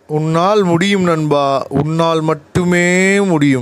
உன்னால் முடியும் நண்பா உன்னால் மட்டுமே முடியும்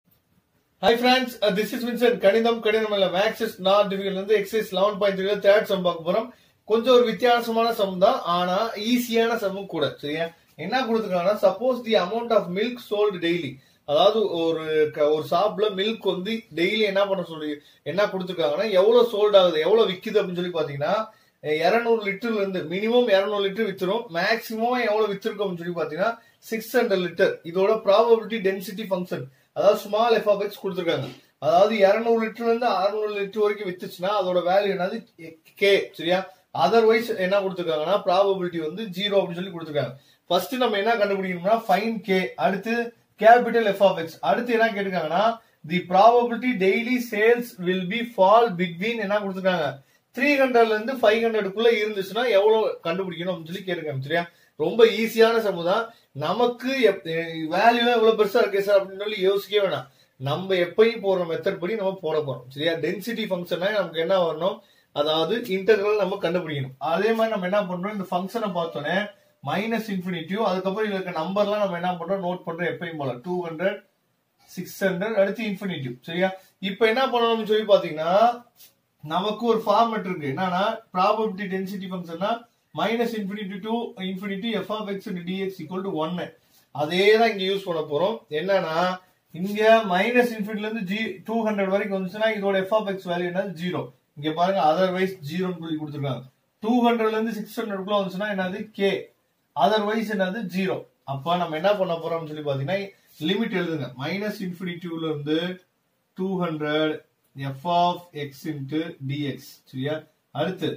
hi friends this is Vincent கணிதம் கணிதம் இல்ல மேக்ஸ் இஸ் நாட் டிஃபிகல்ட் வந்து எக்ஸைஸ் லெவன் பாயிண்ட் த்ரீல தேர்ட் சம் பார்க்க போறோம் கொஞ்சம் ஒரு வித்தியாசமான சம் தான் ஆனா ஈஸியான சம்மும் கூட சரியா என்ன கொடுத்துருக்காங்கன்னா suppose the amount of milk sold daily அதாவது ஒரு க- ஒரு ஷாப்ல மில்க் வந்து டெய்லி என்ன பண்ண சொல்லி என்ன கொடுத்துருக்காங்கன்னா எவ்வளவு சோல்ட் ஆகுது எவ்வளவு விக்குது அப்படின்னு சொல்லி பாத்தீங்கன்னா இருநூறு லிட்டர்ல இருந்து மினிமம் இருநூறு லிட்டர் வித்துரும் மேக்ஸிமம் எவ்வளவு வித்திருக்கும் அப்படின்னு சொல்லி பாத்தீங்கன்னா சிக்ஸ் ஹண்ட்ரட் லிட்டர் இதோட ப்ராபபிலிட்டி டென்சிட்டி ஃபங்க்ஷன் அதாவது ஸ்மால் எஃப் ஆஃப் எக்ஸ் கொடுத்துருக்காங்க அதாவது இருநூறு லிட்டர்ல இருந்து அறுநூறு லிட்டர் வரைக்கும் வித்துச்சுன்னா அதோட வேல்யூ என்னது கே சரியா அதர்வைஸ் என்ன கொடுத்துருக்காங்கன்னா ப்ராபபிலிட்டி வந்து ஜீரோ அப்படின்னு சொல்லி கொடுத்துருக்காங்க ஃபர்ஸ்ட் நம்ம என்ன கண்டுபிடிக்கணும்னா ஃபைன் கே அடுத்து கேபிட்டல் எஃப் ஆஃப் எக்ஸ் அடுத்து என்ன கேட்டிருக்காங்கன்னா the probability daily sales will be fall between என்ன கொடுத்துருக்காங்க த்ரீ ஹண்ட்ரட்ல இருந்து ஃபைவ் ஹண்ட்ரடுக்குள்ள இருந்துச்சுன்னா எவ்வளவு கண்டுபிடிக்கணும் அப்படின்னு சொல்லி கேட்டிருக்காங்க சரியா ரொம்ப ஈஸியான சமு தான் நமக்கு வேல்யூ எவ்வளவு பெருசா இருக்கு சார் அப்படின்னு சொல்லி யோசிக்கவே வேணாம் நம்ம எப்பயும் போடுற மெத்தட் படி நம்ம போட போறோம் சரியா டென்சிட்டி ஃபங்க்ஷனா நமக்கு என்ன வரணும் அதாவது இன்டெகிரல் நம்ம கண்டுபிடிக்கணும் அதே மாதிரி நம்ம என்ன பண்றோம் இந்த ஃபங்க்ஷனை பார்த்தோன்னே மைனஸ் இன்ஃபினிட்டிவ் அதுக்கப்புறம் இதுல இருக்க நம்பர்லாம் நம்ம என்ன பண்றோம் நோட் பண்றோம் எப்பயும் போல டூ ஹண்ட்ரட் சிக்ஸ் ஹண்ட்ரட் அடுத்து இன்ஃபினிட்டிவ் சரியா இப்போ என்ன பண்ணணும்னு சொல்லி பாத்தீங்கன்னா நமக்கு ஒரு ஃபார்மேட் இருக்கு என்னன்னா ப்ராபபிலிட்டி டென்சிட்டி ஃபங்க்ஷன்னா minus infinity to infinity f of x dx equal to ஒன்னு அதே தான் இங்க யூஸ் பண்ண போறோம் என்னன்னா இங்க மைனஸ் இன்ஃபினிட்ல இருந்து ஜி டூ ஹண்ட்ரட் வரைக்கும் வந்துச்சுன்னா இதோட எஃப் ஆஃப் எக்ஸ் வேல்யூ என்னது ஜீரோ இங்க பாருங்க அதர்வைஸ் ஜீரோன்னு சொல்லி கொடுத்துருக்காங்க டூ ஹண்ட்ரட்ல இருந்து சிக்ஸ் ஹண்ட்ரட்குள்ள வந்துச்சுன்னா என்னது கே அதர்வைஸ் என்னது ஜீரோ அப்ப நம்ம என்ன பண்ண போறோம்னு சொல்லி பாத்தீங்கன்னா லிமிட் எழுதுங்க மைனஸ் இன்ஃபினிட்டிவ்ல இருந்து two hundred f of x into dx சரியா அடுத்து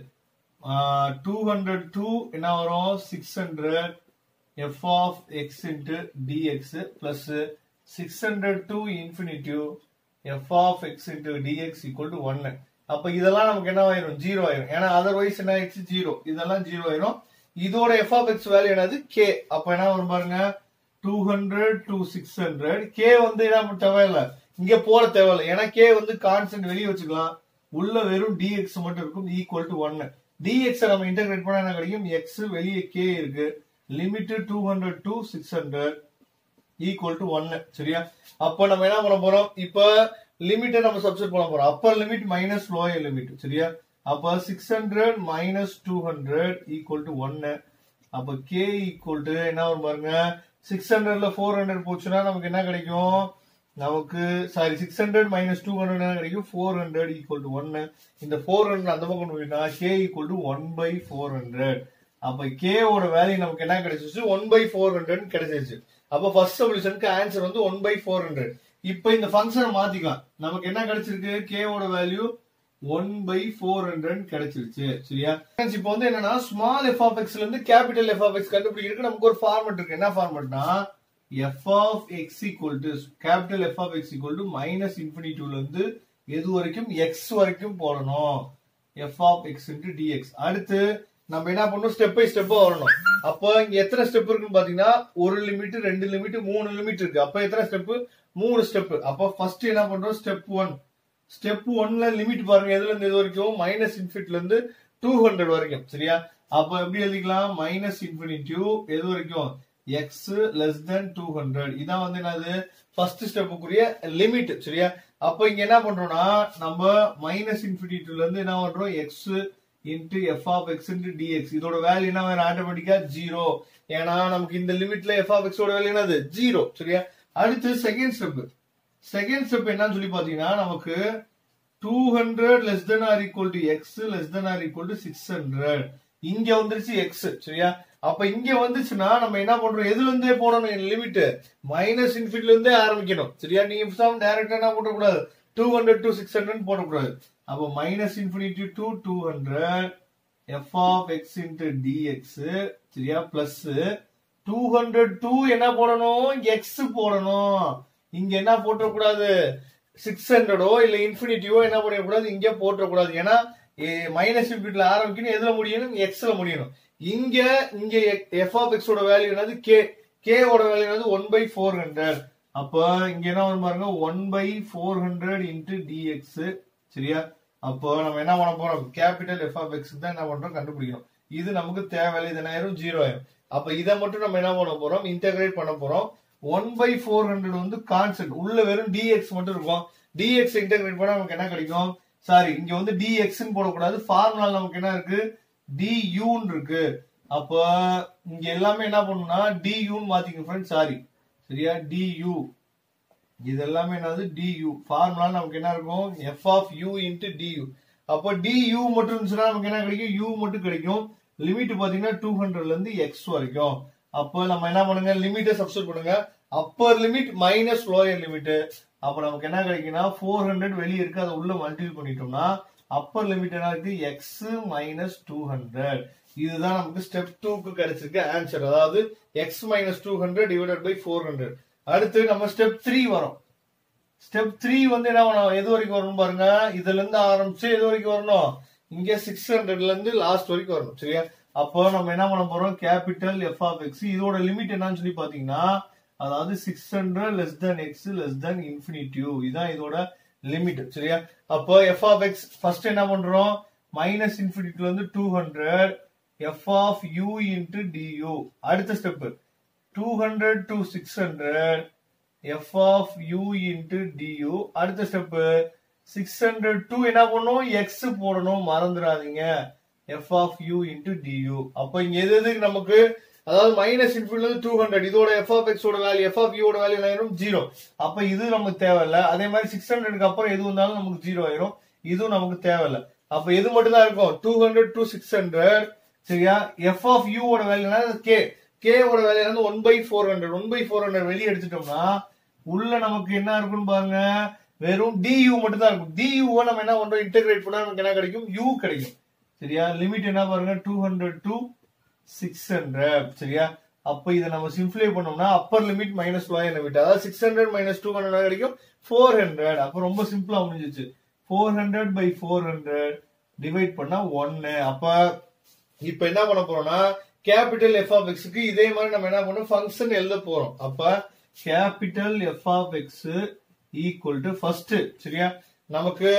டூ ஹண்ட்ரட் டூ என்ன வரும் six hundred f of x into dx plus six hundred to infinitive f of x into dx equal to ஒன்னு அப்ப இதெல்லாம் நமக்கு என்ன ஆயிரும் ஜீரோ ஆயிரும் ஏன்னா அதர்வைஸ் என்ன ஆயிடுச்சு ஜீரோ இதெல்லாம் ஜீரோ ஆயிரும் இதோட எஃப் ஆஃப் எக்ஸ் வேல்யூ என்னது கே அப்ப என்ன வரும் பாருங்க two hundred to six hundred k வந்து என்ன தேவையில்ல இங்க போட தேவையில்ல ஏன்னா கே வந்து கான்ஸ்டன்ட் வெளியே வச்சுக்கலாம் உள்ள வெறும் டிஎக்ஸ் மட்டும் இருக்கும் ஈக்குவல் டு ஒன்னு டிஎக்ஸ் நம்ம இன்டகிரேட் பண்ணா என்ன கிடைக்கும் எக்ஸ் வெளியே கே இருக்கு limit two hundred to six hundred equal to ஒன்னு சரியா அப்ப நம்ம என்ன பண்ண போறோம் இப்ப லிமிட்டை நம்ம சப்ஸ்டிட் பண்ண போறோம் upper limit minus lower limit சரியா அப்ப six hundred minus two hundred equal to ஒன்னு அப்ப கே ஈக்குவல் டு என்ன வரும் பாருங்க சிக்ஸ் ஹண்ட்ரட்ல ஃபோர் ஹண்ட்ரட் போச்சுன்னா நமக்கு என்ன கிடைக்கும் நமக்கு sorry six hundred minus two hundred என்ன கிடைக்கும் ஃபோர் ஹண்ட்ரட் ஈக்குவல் டு ஒன்னு இந்த ஃபோர் ஹண்ட்ரட் அந்த பக்கம் போயிட்டா k equal to one by four hundred அப்ப கே ஓட வேல்யூ நமக்கு என்ன கிடைச்சிச்சு ஒன் பை ஃபோர் ஹண்ட்ரட் கிடைச்சிருச்சு அப்ப ஃபர்ஸ்ட் சொல்யூஷனுக்கு ஆன்சர் வந்து ஒன் பை ஃபோர் ஹண்ட்ரட் இப்ப இந்த ஃபங்க்ஷனை மாத்திக்கலாம் நமக்கு என்ன கிடைச்சிருக்கு கே ஓட value one by four hundred கிடைச்சிருச்சு சரியா Friends, இப்போ வந்து என்னன்னா ஸ்மால் எஃப் ஆஃப் எக்ஸ்ல இருந்து கேபிட்டல் எஃப் ஆஃப் எக்ஸ் கண்டுபிடிக்கிறதுக்கு நமக்கு ஒரு ஃபார்மட் இருக்கு என்ன ஃபார்மட்னா f of x equal to capital f of x equal to minus இன்ஃபினிட்டிவ்ல இருந்து எது வரைக்கும் எக்ஸ் வரைக்கும் போடணும் f of x into dx அடுத்து நம்ம என்ன பண்ணணும் ஸ்டெப் பை ஸ்டெப்பா வரணும் அப்ப இங்க எத்தனை ஸ்டெப் இருக்குன்னு பாத்தீங்கன்னா ஒரு லிமிட் ரெண்டு லிமிட் மூணு லிமிட் இருக்கு அப்ப எத்தனை ஸ்டெப் மூணு ஸ்டெப் அப்ப ஃபர்ஸ்ட் என்ன பண்றோம் ஸ்டெப் ஒன் ஸ்டெப் ஒன்ல லிமிட் பாருங்க எதுல இருந்து எது வரைக்கும் மைனஸ் இன்ஃபினிட்ல இருந்து டூ ஹண்ட்ரட் வரைக்கும் சரியா அப்ப எப்படி எழுதிக்கலாம் மைனஸ் இன்ஃபினிட்டிவ் எது வரைக்கும் x less than two hundred இதான் வந்து என்னது ஃபர்ஸ்ட் ஸ்டெப்புக்குரிய லிமிட் சரியா அப்ப இங்க என்ன பண்றோம்னா நம்ம மைனஸ் இன்ஃபினிட்டிவ்ல இருந்து என்ன பண்றோம் x into f of x into dx இதோட வேல்யூ என்ன வேணும் ஆட்டோமேட்டிக்கா ஜீரோ ஏன்னா நமக்கு இந்த லிமிட்ல எஃப் ஆஃப் எக்ஸோட வேல்யூ என்னது ஜீரோ சரியா அடுத்து செகண்ட் ஸ்டெப் செகண்ட் ஸ்டெப் என்னன்னு சொல்லி பாத்தீங்கன்னா நமக்கு two hundred less than or equal to x less than or equal to six hundred இங்க வந்துருச்சு எக்ஸ் சரியா அப்ப இங்க வந்துச்சுன்னா நம்ம என்ன பண்றோம் எதுல இருந்தே போடணும் லிமிட் மைனஸ் இன்ஃபினிட்ல இருந்தே ஆரம்பிக்கணும் சரியா நீங்க டைரக்டா என்ன போடக்கூடாது two hundred to six hundred போடக்கூடாது அப்போ minus infinity to two hundred f of x into dx சரியா பிளஸ் டூ ஹண்ட்ரட் டூ என்ன போடணும் எக்ஸ் போடணும் இங்க என்ன போட்டக்கூடாது சிக்ஸ் ஹண்ட்ரடோ இல்ல இன்ஃபினிட்டியோ என்ன பண்ணக்கூடாது இங்க போட்டக்கூடாது ஏன்னா மைனஸ் இன்ஃபினிட்ல ஆரம்பிக்கணும் எதுல முடியணும் எக்ஸ்ல முடியணும் இங்க இங்க எஃப் ஆஃப் எக்ஸோட வேல்யூ என்னது கே கே ஓட வேல்யூ என்னது ஒன் பை ஃபோர் ஹண்ட்ரட் அப்ப இங்க என்ன வரும் பாருங்க one by four hundred into dx சரியா அப்போ நம்ம என்ன பண்ண போறோம் கேபிட்டல் எஃப் ஆஃப் எக்ஸ் தான் என்ன பண்றோம் கண்டுபிடிக்கணும் இது நமக்கு தேவையில்லை இது என்ன ஆயிரும் ஜீரோ ஆயிரும் அப்ப இதை மட்டும் நம்ம என்ன பண்ண போறோம் இன்டகிரேட் பண்ண போறோம் ஒன் பை ஃபோர் ஹண்ட்ரட் வந்து கான்ஸ்டன்ட் உள்ள வெறும் டிஎக்ஸ் மட்டும் இருக்கும் டிஎக்ஸ் இன்டகிரேட் பண்ணா நமக்கு என்ன கிடைக்கும் சாரி இங்க வந்து டிஎக்ஸ்ன்னு போடக்கூடாது ஃபார்முலா நமக்கு என்ன இருக்கு டியூன்னு இருக்கு அப்ப இங்க எல்லாமே என்ன பண்ணணும்னா டியூன்னு மாத்திக்கணும் ஃப்ரெண்ட்ஸ் சாரி சரியா டியூ இது எல்லாமே என்னது டியூ ஃபார்முலா நமக்கு என்ன இருக்கும் f of u into du அப்போ டியூ மட்டும் இருந்துச்சுன்னா நமக்கு என்ன கிடைக்கும் யூ மட்டும் கிடைக்கும் லிமிட் பாத்தீங்கன்னா டூ ஹண்ட்ரட்ல இருந்து எக்ஸ் வரைக்கும் அப்போ நம்ம என்ன பண்ணுங்க லிமிட்டை சப்ஸ்டிட் பண்ணுங்க upper limit minus lower limit அப்ப நமக்கு என்ன கிடைக்கும்னா ஃபோர் ஹண்ட்ரட் வெளியே இருக்கு அதை உள்ள மல்டிபிள் பண்ணிட்டோம்னா அப்பர் லிமிட் என்ன இருக்கு எக்ஸ் மைனஸ் டூ ஹண்ட்ரட் இதுதான் நமக்கு ஸ்டெப் டூக்கு கிடைச்சிருக்க ஆன்சர் அதாவது x minus two hundred divided by four hundred அடுத்து நம்ம ஸ்டெப் த்ரீ வரும் ஸ்டெப் த்ரீ வந்து என்ன பண்ணணும் எது வரைக்கும் வரணும் பாருங்க இதுல இருந்து ஆரம்பிச்சு எது வரைக்கும் வரணும் இங்க சிக்ஸ் ஹண்ட்ரட்ல இருந்து லாஸ்ட் வரைக்கும் வரணும் சரியா அப்போ நம்ம என்ன பண்ண போறோம் கேபிட்டல் எஃப் ஆஃப் எக்ஸ் இதோட லிமிட் என்னன்னு சொல்லி பாத்தீங்கன்னா அதாவது six hundred less than x less than infinitive இதுதான் இதோட லிமிட் சரியா அப்போ எஃப் ஆஃப் எக்ஸ் ஃபர்ஸ்ட் என்ன பண்றோம் மைனஸ் இன்ஃபினிட்டில இருந்து two hundred f of u into du அடுத்த step two hundred to six hundred f of u into du அடுத்த ஸ்டெப் சிக்ஸ் ஹண்ட்ரட் டூ என்ன பண்ணும் எக்ஸ் போடணும் மறந்துடாதீங்க f of u into du அப்ப இங்க எது எதுக்கு நமக்கு அதாவது மைனஸ் இன்ஃபினிட்ல இருந்து டூ ஹண்ட்ரட் இதோட எஃப் ஆஃப் எக்ஸ் ஓட வேல்யூ எஃப் ஆஃப் யூட வேல்யூ ஆயிரும் ஜீரோ அப்ப இது நமக்கு தேவையில்ல அதே மாதிரி சிக்ஸ் ஹண்ட்ரட்க்கு அப்புறம் எது வந்தாலும் நமக்கு ஜீரோ ஆயிரும் இதுவும் நமக்கு தேவையில்ல அப்ப எது மட்டும் தான் இருக்கும் two hundred to six hundred சரியா எஃப் ஆஃப் யூ ஓட வேல்யூ கே கே ஓட வேல்யூ வந்து one by four hundred one by four hundred வெளியே எடுத்துட்டோம்னா உள்ள நமக்கு என்ன இருக்குன்னு பாருங்க வெறும் டியூ மட்டும் தான் இருக்கும் டியூவை நம்ம என்ன பண்றோம் இன்டகிரேட் பண்ணா நமக்கு என்ன கிடைக்கும் யூ கிடைக்கும் சரியா லிமிட் என்ன பாருங்க two hundred to six hundred சரியா அப்ப இதை நம்ம சிம்பிளை பண்ணோம்னா upper limit minus lower limit அதாவது six hundred minus two hundred கிடைக்கும் ஃபோர் ஹண்ட்ரட் அப்ப ரொம்ப சிம்பிளா முடிஞ்சிச்சு four hundred by four hundred divide பண்ணா ஒன்னு அப்ப இப்ப என்ன பண்ண போறோம்னா கேபிட்டல் எஃப் ஆஃப் எக்ஸ்க்கு இதே மாதிரி நம்ம என்ன பண்ணோம் ஃபங்க்ஷன் எழுத போறோம் அப்ப capital f of x equal to first சரியா நமக்கு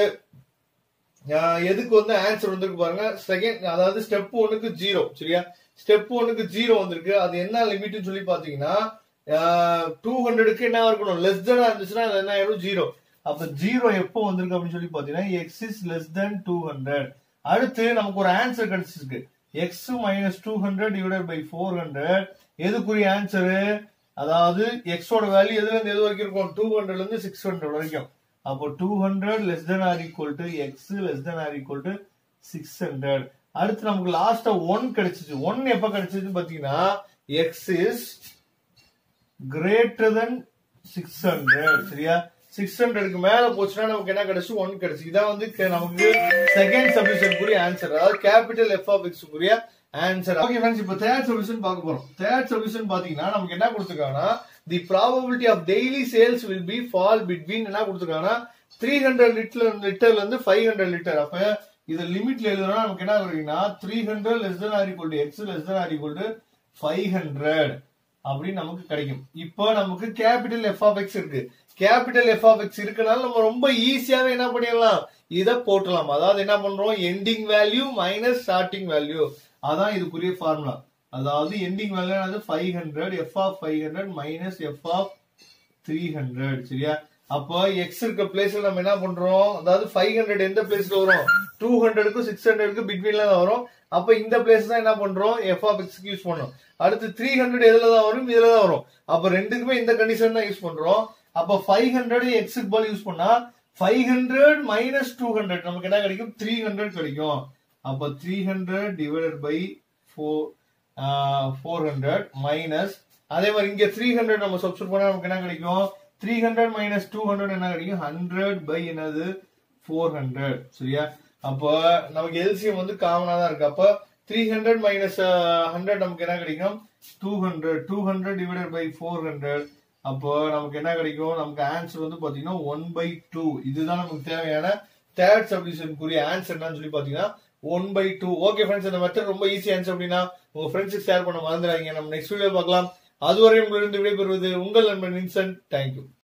ஆஹ், எதுக்கு வந்து ஆன்சர் வந்திருக்கு பாருங்க செகண்ட் அதாவது ஸ்டெப் ஒன்னுக்கு ஜீரோ சரியா ஸ்டெப் ஒன்னுக்கு ஜீரோ வந்திருக்கு அது என்ன லிமிட்னு சொல்லி பாத்தீங்கன்னா டூ ஹண்ட்ரடுக்கு என்ன இருக்கணும் லெஸ் தென் இருந்துச்சுன்னா அது என்ன ஆயிரும் ஜீரோ அப்ப ஜீரோ எப்போ வந்திருக்கு அப்படின்னு சொல்லி பாத்தீங்கன்னா x is less than two hundred அடுத்து நமக்கு ஒரு ஆன்சர் கிடைச்சிருக்கு x minus two hundred divided by four hundred எதுக்குரிய ஆன்சரு அதாவது எக்ஸோட வேல்யூ எதுல இருந்து எது வரைக்கும் இருக்கும் டூ ஹண்ட்ரட்ல இருந்து சிக்ஸ் ஹண்ட்ரட் வரைக்கும் அப்போ two hundred less than or equal to x less than or equal to six hundred அடுத்து நமக்கு லாஸ்டா ஒன் கிடைச்சிச்சு ஒன் எப்ப கிடைச்சதுன்னு பாத்தீங்கன்னா x is greater than six hundred சரியா சிக்ஸ் ஹண்ட்ரடுக்கு மேல போச்சுன்னா நமக்கு என்ன கிடைச்சு ஒன் கிடைச்சு இதான் வந்து க- நமக்கு செகண்ட் சப்டிஷன் கூடிய ஆன்சர் அதாவது கேபிட்டல் எஃப் ஆஃப் எக்ஸ் கூடிய ஆன்சர் ஓகே ஃப்ரெண்ட்ஸ் இப்போ தேர்ட் சொல்யூஷன் பார்க்க போறோம் தேர்ட் சொல்யூஷன் பாத்தீங்கன்னா நமக்கு என்ன கொடுத்துருக்காங்கன்னா the probability of daily sales will be fall between என்ன கொடுத்துருக்காங்கன்னா த்ரீ ஹண்ட்ரட் லிட்டர் லிட்டர்ல இருந்து ஃபைவ் ஹண்ட்ரட் லிட்டர் அப்ப இது லிமிட்ல எழுதுனா நமக்கு என்ன கிடைக்குன்னா three hundred less than or equal to x less than or equal to five hundred அப்படின்னு நமக்கு கிடைக்கும் இப்போ நமக்கு கேபிட்டல் எஃப் ஆஃப் எக்ஸ் இருக்கு கேபிட்டல் எஃப் ஆஃப் எக்ஸ் இருக்கனால நம்ம ரொம்ப ஈஸியாவே என்ன பண்ணிடலாம் இத போட்டலாம் அதாவது என்ன பண்றோம் ending value minus starting value அதான் இதுக்குரிய ஃபார்முலா அதாவது எண்டிங் வேல்யூ அது five hundred f of five hundred minus f of three hundred சரியா அப்போ எக்ஸ் இருக்க பிளேஸ்ல நம்ம என்ன பண்றோம் அதாவது ஃபைவ் ஹண்ட்ரட் எந்த பிளேஸ்ல வரும் டூ ஹண்ட்ரடுக்கும் சிக்ஸ் ஹண்ட்ரடுக்கு பிட்வீன்ல தான் வரும் அப்ப இந்த பிளேஸ் தான் என்ன பண்றோம் எஃப் ஆஃப் எக்ஸ்க்கு யூஸ் பண்றோம் அடுத்து த்ரீ ஹண்ட்ரட் எதுல தான் வரும் இதுல தான் வரும் அப்ப ரெண்டுக்குமே இந்த கண்டிஷன் தான் யூஸ் பண்றோம் அப்ப ஃபைவ் ஹண்ட்ரட் எக்ஸுக்கு போல யூஸ் பண்ணா five hundred minus two hundred நமக்கு என்ன கிடைக்கும் த்ரீ ஹண்ட்ரட் கிடைக்கும் அப்ப three hundred divided by four four hundred minus அதே மாதிரி இங்க த்ரீ ஹண்ட்ரட் நம்ம சப்ஸ்டியூட் பண்ணா நமக்கு என்ன கிடைக்கும் three hundred minus two hundred என்ன கிடைக்கும் ஹண்ட்ரட் பை என்னது ஃபோர் ஹண்ட்ரட் சரியா அப்போ நமக்கு எல்சிஎம் வந்து காமனா தான் இருக்கு அப்போ த்ரீ ஹண்ட்ரட் மைனஸ் ஹண்ட்ரட் நமக்கு என்ன கிடைக்கும் two hundred two hundred divided by four hundred அப்போ நமக்கு என்ன கிடைக்கும் நமக்கு ஆன்சர் வந்து பாத்தீங்கன்னா ஒன் பை டூ இதுதான் நமக்கு தேவையான தேர்ட் சப்டிஷனுக்குரிய ஆன்சர் என்னன்னு சொல்லி பாத்தீங்கன்னா one by two okay friends இந்த மெத்தட் ரொம்ப ஈஸி ஆன்சர் அப்படின்னா உங்க ஃப்ரெண்ட்ஸுக்கு ஷேர் பண்ண மறந்துடாதீங்க நம்ம நெக்ஸ்ட் வீடியோ பார்க்கலாம் அதுவரை உங்களிருந்து விடைபெறுவது உங்கள் நண்பன் வின்சென்ட் தேங்க்யூ